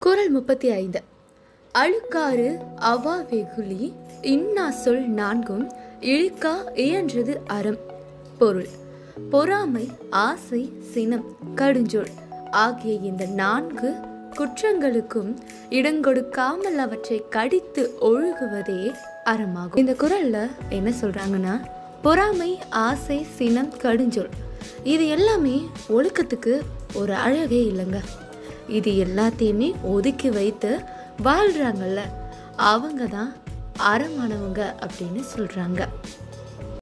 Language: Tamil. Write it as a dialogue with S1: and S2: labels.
S1: குரல் முப்பத்தி ஐந்து அழுக்காறு அவா வெகுளி இன்னா சொல் நான்கும் இழுக்கா இயன்றது அறம் பொருள் பொறாமை ஆசை சினம் கடுஞ்சொல் ஆகிய இந்த நான்கு குற்றங்களுக்கும் இடங்கொடுக்காமல் அவற்றை கடித்து ஒழுகுவதே அறமாகும் இந்த குரல்ல என்ன சொல்றாங்கன்னா பொறாமை ஆசை சினம் கடுஞ்சொல் இது எல்லாமே ஒழுக்கத்துக்கு ஒரு அழகே இல்லைங்க இது எல்லாத்தையுமே ஒதுக்கி வைத்து வாழ்றாங்கல்ல அவங்க தான் அறமானவங்க அப்படின்னு சொல்றாங்க